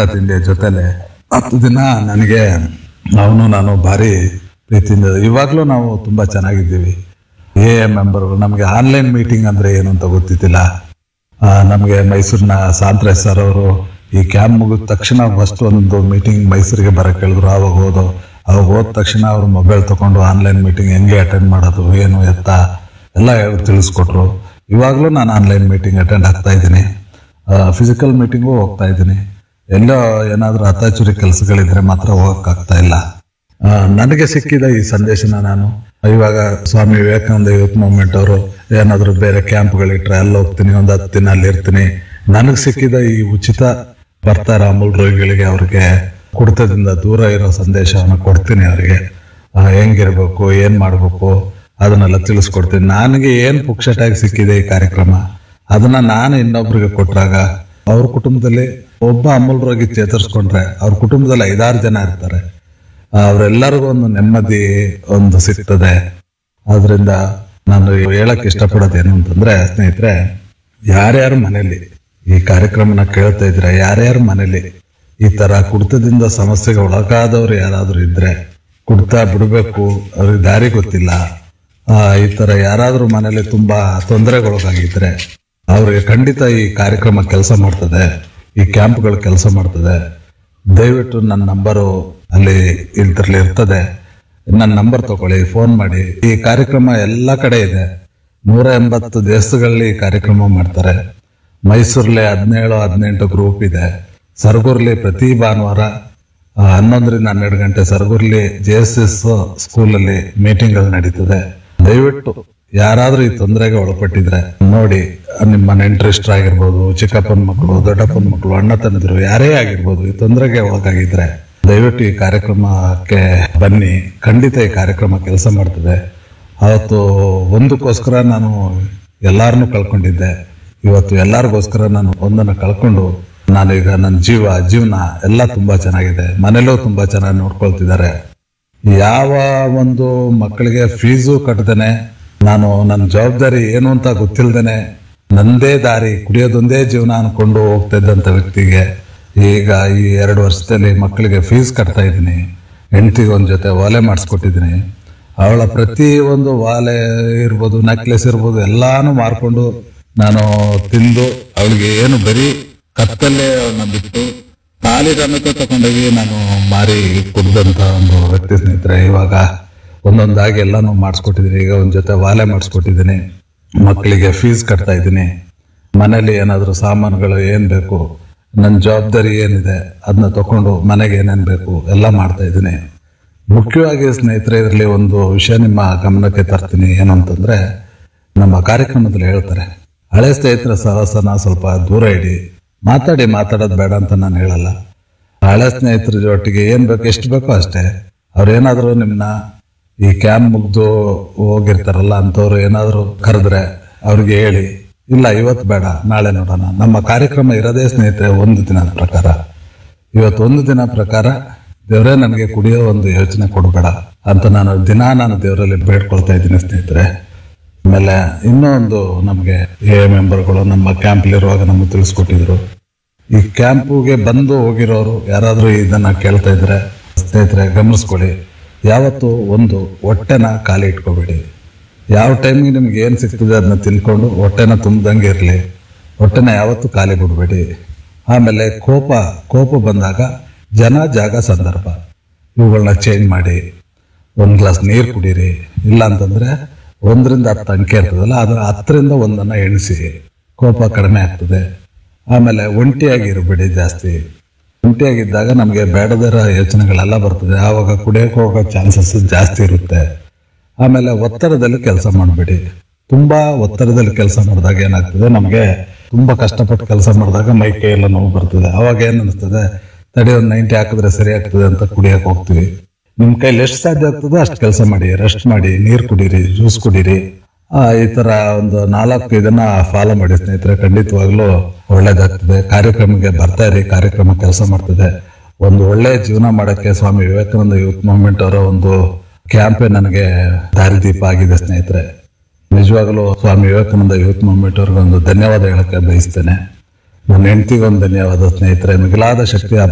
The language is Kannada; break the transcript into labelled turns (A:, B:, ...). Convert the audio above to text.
A: ತಿಂಡಿಯ ಜೊತೆಲೆ ಹತ್ತು ದಿನ ನನಗೆ ಅವನು ನಾನು ಭಾರಿ ಪ್ರೀತಿಯಿಂದ ಇವಾಗಲೂ ನಾವು ತುಂಬ ಚೆನ್ನಾಗಿದ್ದೀವಿ ಎ ಮೆಂಬರ್ ನಮಗೆ ಆನ್ಲೈನ್ ಮೀಟಿಂಗ್ ಅಂದರೆ ಏನು ಅಂತ ಗೊತ್ತಿದ್ದಿಲ್ಲ ಆ, ನಮಗೆ ಮೈಸೂರಿನ ಸಾಂತ್ರೆ ಸರ್ ಅವರು ಈ ಕ್ಯಾಂಪ್ ಮುಗಿದ ತಕ್ಷಣ ಫಸ್ಟ್ ಒಂದು ಮೀಟಿಂಗ್ ಮೈಸೂರಿಗೆ ಬರಕ್ಕೆ ಹೇಳಿದ್ರು ಆವಾಗ ಹೋದೋ ಅವಾಗ ಹೋದ ತಕ್ಷಣ ಅವ್ರು ಮೊಬೈಲ್ ತಗೊಂಡು ಆನ್ಲೈನ್ ಮೀಟಿಂಗ್ ಹೆಂಗೆ ಅಟೆಂಡ್ ಮಾಡೋದು ಏನು ಎತ್ತ ಎಲ್ಲ ಹೇಳಿ ತಿಳಿಸ್ಕೊಟ್ರು ಇವಾಗಲೂ ನಾನು ಆನ್ಲೈನ್ ಮೀಟಿಂಗ್ ಅಟೆಂಡ್ ಆಗ್ತಾ ಇದ್ದೀನಿ ಫಿಸಿಕಲ್ ಮೀಟಿಂಗು ಹೋಗ್ತಾ ಇದ್ದೀನಿ ಎಲ್ಲೋ ಏನಾದರೂ ಹತಾಚುರಿ ಕೆಲಸಗಳಿದ್ರೆ ಮಾತ್ರ ಹೋಗಕ್ಕಾಗ್ತಾ ಇಲ್ಲ ಆ, ನನಗೆ ಸಿಕ್ಕಿದ ಈ ಸಂದೇಶನ ನಾನು ಇವಾಗ ಸ್ವಾಮಿ ವಿವೇಕಾನಂದ ಯೂತ್ ಮೂವ್ಮೆಂಟ್ ಅವರು ಏನಾದರೂ ಬೇರೆ ಕ್ಯಾಂಪ್ಗಳಿಟ್ರೆ ಅಲ್ಲಿ ಹೋಗ್ತೀನಿ ಒಂದು ಹತ್ತು ದಿನ ಅಲ್ಲಿ ಇರ್ತೀನಿ ನನಗೆ ಸಿಕ್ಕಿದ ಈ ಉಚಿತ ಬರ್ತಾರ ಅಮೂಲ್ ರೋಗಿಗಳಿಗೆ ಅವ್ರಿಗೆ ಕುಡಿತದಿಂದ ದೂರ ಇರೋ ಸಂದೇಶವನ್ನು ಕೊಡ್ತೀನಿ ಅವರಿಗೆ ಹೆಂಗಿರ್ಬೇಕು ಏನ್ ಮಾಡ್ಬೇಕು ಅದನ್ನೆಲ್ಲ ತಿಳಿಸ್ಕೊಡ್ತೀನಿ ನನಗೆ ಏನ್ ಪುಕ್ಷಟಾಗಿ ಸಿಕ್ಕಿದೆ ಈ ಕಾರ್ಯಕ್ರಮ ಅದನ್ನ ನಾನು ಇನ್ನೊಬ್ರಿಗೆ ಕೊಟ್ಟಾಗ ಅವ್ರ ಕುಟುಂಬದಲ್ಲಿ ಒಬ್ಬ ಅಮೂಲ್ ರೋಗಿ ಚೇತರಿಸ್ಕೊಂಡ್ರೆ ಅವ್ರ ಕುಟುಂಬದಲ್ಲಿ ಐದಾರು ಜನ ಇರ್ತಾರೆ ಅವರೆಲ್ಲರಿಗೂ ಒಂದು ನೆಮ್ಮದಿ ಒಂದು ಸಿಗ್ತದೆ ಆದ್ರಿಂದ ನಾನು ಹೇಳಕ್ ಇಷ್ಟಪಡೋದೇನು ಅಂತಂದ್ರೆ ಸ್ನೇಹಿತರೆ ಯಾರ್ಯಾರ ಮನೇಲಿ ಈ ಕಾರ್ಯಕ್ರಮನ ಕೇಳ್ತಾ ಇದ್ರೆ ಯಾರ್ಯಾರ ಮನೇಲಿ ಈ ತರ ಕುಡಿತದಿಂದ ಸಮಸ್ಯೆಗೆ ಒಳಗಾದವ್ರು ಯಾರಾದ್ರೂ ಇದ್ರೆ ಕುಡ್ತಾ ಬಿಡಬೇಕು ಅವ್ರಿಗೆ ದಾರಿ ಗೊತ್ತಿಲ್ಲ ಆ, ಈ ತರ ಯಾರಾದ್ರೂ ಮನೇಲಿ ತುಂಬಾ ತೊಂದರೆಗೊಳಗಾಗಿದ್ರೆ ಅವ್ರಿಗೆ ಖಂಡಿತ ಈ ಕಾರ್ಯಕ್ರಮ ಕೆಲಸ ಮಾಡ್ತದೆ ಈ ಕ್ಯಾಂಪ್ಗಳು ಕೆಲಸ ಮಾಡ್ತದೆ ದಯವಿಟ್ಟು ನನ್ನ ನಂಬರು ಅಲ್ಲಿ ಇದ್ರಲ್ಲಿ ಇರ್ತದೆ ನನ್ನ ನಂಬರ್ ತಗೊಳ್ಳಿ ಫೋನ್ ಮಾಡಿ ಈ ಕಾರ್ಯಕ್ರಮ ಎಲ್ಲ ಕಡೆ ಇದೆ ನೂರ ಎಂಬತ್ತು ದೇಶಗಳಲ್ಲಿ ಈ ಕಾರ್ಯಕ್ರಮ ಮಾಡ್ತಾರೆ ಮೈಸೂರಲ್ಲಿ ಹದಿನೇಳು ಹದಿನೆಂಟು ಗ್ರೂಪ್ ಇದೆ ಸರಗೂರ್ಲಿ ಪ್ರತಿ ಭಾನುವಾರ ಆ, ಹನ್ನೊಂದರಿಂದ ಹನ್ನೆರಡು ಗಂಟೆ ಸರಗೂರ್ಲಿ ಜೆ ಎಸ್ ಎಸ್ ಸ್ಕೂಲಲ್ಲಿ ಮೀಟಿಂಗ್ಗಳು ನಡೀತದೆ ದಯವಿಟ್ಟು ಯಾರಾದ್ರೂ ಈ ತೊಂದರೆಗೆ ಒಳಪಟ್ಟಿದ್ರೆ ನೋಡಿ ನಿಮ್ಮ ನೆಂಟರಿಷ್ಟರಾಗಿರ್ಬೋದು ಚಿಕ್ಕಪ್ಪನ ಮಕ್ಕಳು ದೊಡ್ಡಪ್ಪನ ಮಕ್ಕಳು ಅಣ್ಣ ತನ್ನದ್ರು ಯಾರೇ ಆಗಿರ್ಬೋದು ಈ ತೊಂದರೆಗೆ ಒಳಗಾಗಿದ್ರೆ ದಯವಿಟ್ಟು ಈ ಕಾರ್ಯಕ್ರಮಕ್ಕೆ ಬನ್ನಿ ಖಂಡಿತ ಈ ಕಾರ್ಯಕ್ರಮ ಕೆಲಸ ಮಾಡ್ತದೆ ಅವತ್ತು ಒಂದಕ್ಕೋಸ್ಕರ ನಾನು ಎಲ್ಲಾರನ್ನೂ ಕಳ್ಕೊಂಡಿದ್ದೆ ಇವತ್ತು ಎಲ್ಲರಿಗೋಸ್ಕರ ನಾನು ಒಂದನ್ನು ಕಳ್ಕೊಂಡು ನಾನೀಗ ನನ್ನ ಜೀವ ಜೀವನ ಎಲ್ಲ ತುಂಬಾ ಚೆನ್ನಾಗಿದೆ ಮನೇಲೂ ತುಂಬಾ ಚೆನ್ನಾಗಿ ನೋಡ್ಕೊಳ್ತಿದ್ದಾರೆ ಯಾವ ಒಂದು ಮಕ್ಕಳಿಗೆ ಫೀಸು ಕಟ್ಟದೇನೆ ನಾನು ನನ್ನ ಜವಾಬ್ದಾರಿ ಏನು ಅಂತ ಗೊತ್ತಿಲ್ದೇನೆ ನಂದೇ ದಾರಿ ಕುಡಿಯೋದೊಂದೇ ಜೀವನ ಅನ್ಕೊಂಡು ಹೋಗ್ತಾ ಇದ್ದಂಥ ವ್ಯಕ್ತಿಗೆ ಈಗ ಈ ಎರಡು ವರ್ಷದಲ್ಲಿ ಮಕ್ಕಳಿಗೆ ಫೀಸ್ ಕಟ್ತಾ ಇದ್ದೀನಿ ಹೆಂಡತಿಗೆ ಒಂದು ಜೊತೆ ಓಲೆ ಮಾಡಿಸ್ಕೊಟ್ಟಿದ್ದೀನಿ ಅವಳ ಪ್ರತಿ ಒಂದು ವಾಲೆ ಇರ್ಬೋದು ನೆಕ್ಲೆಸ್ ಇರ್ಬೋದು ಎಲ್ಲಾನು ಮಾರ್ಕೊಂಡು ನಾನು ತಿಂದು ಅವಳಿಗೆ ಏನು ಬರೀ ಕತ್ತಲ್ಲೇ ಅವಳನ್ನ ಬಿಟ್ಟು ಖಾಲಿ ಸಮೇತ ತಗೊಂಡೋಗಿ ನಾನು ಮಾರಿ ಕುಡ್ದಂತ ಒಂದು ವ್ಯಕ್ತಿ ಸ್ನೇಹಿತರೆ ಇವಾಗ ಒಂದೊಂದಾಗಿ ಎಲ್ಲಾನು ಮಾಡಿಸ್ಕೊಟ್ಟಿದ್ದೀನಿ ಈಗ ಒಂದ್ ಜೊತೆ ವಾಲೆ ಮಾಡಿಸ್ಕೊಟ್ಟಿದ್ದೀನಿ ಮಕ್ಕಳಿಗೆ ಫೀಸ್ ಕಟ್ತಾ ಇದ್ದೀನಿ ಮನೇಲಿ ಏನಾದರೂ ಸಾಮಾನುಗಳು ಏನ್ ಬೇಕು ನನ್ನ ಜವಾಬ್ದಾರಿ ಏನಿದೆ ಅದನ್ನ ತಕೊಂಡು ಮನೆಗೆ ಏನೇನ್ ಬೇಕು ಎಲ್ಲ ಮಾಡ್ತಾ ಇದ್ದೀನಿ ಮುಖ್ಯವಾಗಿ ಸ್ನೇಹಿತರೆ ಇದರಲ್ಲಿ ಒಂದು ವಿಷಯ ನಿಮ್ಮ ಗಮನಕ್ಕೆ ತರ್ತೀನಿ ಏನು ಅಂತಂದ್ರೆ ನಮ್ಮ ಕಾರ್ಯಕ್ರಮದಲ್ಲಿ ಹೇಳ್ತಾರೆ ಹಳೆ ಸ್ನೇಹಿತರ ಸಹವಾಸನ ಸ್ವಲ್ಪ ದೂರ ಇಡಿ ಮಾತಾಡಿ ಮಾತಾಡೋದು ಬೇಡ ಅಂತ ನಾನು ಹೇಳಲ್ಲ ಹಳೆ ಸ್ನೇಹಿತರ ಜೊತೆಗೆ ಏನ್ ಬೇಕು ಎಷ್ಟು ಬೇಕೋ ಅಷ್ಟೇ ಅವ್ರು ಏನಾದರೂ ನಿಮ್ಮನ್ನ ಈ ಕ್ಯಾಂಪ್ ಮುಗ್ದು ಹೋಗಿರ್ತಾರಲ್ಲ ಅಂಥವ್ರು ಏನಾದರೂ ಕರೆದ್ರೆ ಅವ್ರಿಗೆ ಹೇಳಿ ಇಲ್ಲ ಇವತ್ತು ಬೇಡ ನಾಳೆ ನೋಡೋಣ ನಮ್ಮ ಕಾರ್ಯಕ್ರಮ ಇರೋದೇ ಸ್ನೇಹಿತರೆ ಒಂದು ದಿನದ ಪ್ರಕಾರ ಇವತ್ತು ಒಂದು ದಿನ ಪ್ರಕಾರ ದೇವರೇ ನನಗೆ ಕುಡಿಯೋ ಒಂದು ಯೋಚನೆ ಕೊಡಬೇಡ ಅಂತ ನಾನು ದಿನ ನಾನು ದೇವರಲ್ಲಿ ಬೇಡ್ಕೊಳ್ತಾ ಇದ್ದೀನಿ ಸ್ನೇಹಿತರೆ ಆಮೇಲೆ ಇನ್ನೂ ಒಂದು ನಮಗೆ ಎ ಮೆಂಬರ್ಗಳು ನಮ್ಮ ಕ್ಯಾಂಪ್ಲಿರುವಾಗ ನಮಗೆ ತಿಳಿಸ್ಕೊಟ್ಟಿದ್ರು ಈ ಕ್ಯಾಂಪುಗೆ ಬಂದು ಹೋಗಿರೋರು ಯಾರಾದರೂ ಇದನ್ನ ಕೇಳ್ತಾ ಇದ್ರೆ ಸ್ನೇಹಿತರೆ ಗಮನಿಸ್ಕೊಳ್ಳಿ ಯಾವತ್ತು ಒಂದು ಹೊಟ್ಟೆನ ಖಾಲಿ ಇಟ್ಕೋಬೇಡಿ ಯಾವ ಟೈಮ್ಗೆ ನಿಮ್ಗೆ ಏನು ಸಿಗ್ತದೆ ಅದನ್ನ ತಿನ್ಕೊಂಡು ಹೊಟ್ಟೆನ ತುಂಬ್ದಂಗೆ ಇರಲಿ ಹೊಟ್ಟೆನ ಯಾವತ್ತೂ ಖಾಲಿ ಬಿಡಬೇಡಿ ಆಮೇಲೆ ಕೋಪ ಕೋಪ ಬಂದಾಗ ಜನ ಜಾಗ ಸಂದರ್ಭ ಇವುಗಳನ್ನ ಚೇಂಜ್ ಮಾಡಿ ಒಂದು ಗ್ಲಾಸ್ ನೀರು ಕುಡೀರಿ ಇಲ್ಲ ಅಂತಂದ್ರೆ ಒಂದರಿಂದ ಹತ್ತು ಅಂಕೆ ಇರ್ತದಲ್ಲ ಅದರ ಹತ್ತರಿಂದ ಒಂದನ್ನ ಎಣಿಸಿ ಕೋಪ ಕಡಿಮೆ ಆಗ್ತದೆ ಆಮೇಲೆ ಒಂಟಿಯಾಗಿ ಇರಬೇಡಿ ಜಾಸ್ತಿ ಒಂಟಿಯಾಗಿದ್ದಾಗ ನಮಗೆ ಬೇಡದಿರೋ ಯೋಚನೆಗಳೆಲ್ಲ ಬರ್ತದೆ ಆವಾಗ ಕುಡಿಯೋಕೆ ಹೋಗೋ ಚಾನ್ಸಸ್ ಜಾಸ್ತಿ ಇರುತ್ತೆ ಆಮೇಲೆ ಒತ್ತಡದಲ್ಲಿ ಕೆಲಸ ಮಾಡಬೇಡಿ ತುಂಬಾ ಒತ್ತಡದಲ್ಲಿ ಕೆಲಸ ಮಾಡಿದಾಗ ಏನಾಗ್ತದೆ ನಮಗೆ ತುಂಬಾ ಕಷ್ಟಪಟ್ಟು ಕೆಲಸ ಮಾಡಿದಾಗ ಮೈ ಕೈ ಎಲ್ಲ ನೋವು ಬರ್ತದೆ ಅವಾಗ ಏನ್ ಅನಿಸ್ತದೆ ತಡಿ ಒಂದು ನೈಂಟಿ ಹಾಕಿದ್ರೆ ಸರಿ ಆಗ್ತದೆ ಅಂತ ಕುಡಿಯಕ್ಕೆ ಹೋಗ್ತೀವಿ ನಿಮ್ ಕೈಲಿ ಎಷ್ಟು ಸಾಧ್ಯ ಆಗ್ತದೋ ಅಷ್ಟು ಕೆಲಸ ಮಾಡಿ ರೆಸ್ಟ್ ಮಾಡಿ ನೀರು ಕುಡೀರಿ ಜ್ಯೂಸ್ ಕುಡೀರಿ ಆ, ಈ ತರ ಒಂದು ನಾಲ್ಕು ಇದನ್ನ ಫಾಲೋ ಮಾಡಿ ಸ್ನೇಹಿತರೆ ಖಂಡಿತವಾಗ್ಲೂ ಒಳ್ಳೇದಾಗ್ತದೆ ಕಾರ್ಯಕ್ರಮಕ್ಕೆ ಬರ್ತಾ ಇರಿ ಕಾರ್ಯಕ್ರಮ ಕೆಲಸ ಮಾಡ್ತದೆ ಒಂದು ಒಳ್ಳೆ ಜೀವನ ಮಾಡಕ್ಕೆ ಸ್ವಾಮಿ ವಿವೇಕಾನಂದ ಯೂತ್ ಮೂವ್ಮೆಂಟ್ ಅವರ ಒಂದು ಕ್ಯಾಂಪೇ ನನಗೆ ದಾರಿದೀಪ ಆಗಿದೆ ಸ್ನೇಹಿತರೆ ನಿಜವಾಗಲೂ ಸ್ವಾಮಿ ವಿವೇಕಾನಂದ ಯೂತ್ ಮೂವ್ಮೆಂಟ್ ಅವ್ರಿಗೆ ಒಂದು ಧನ್ಯವಾದ ಹೇಳಕ್ಕೆ ಬಯಸ್ತೇನೆ ನನ್ನ ಹೆಂಡತಿಗೆ ಒಂದು ಧನ್ಯವಾದ ಸ್ನೇಹಿತರೆ ಮಿಗಿಲಾದ ಶಕ್ತಿ ಆ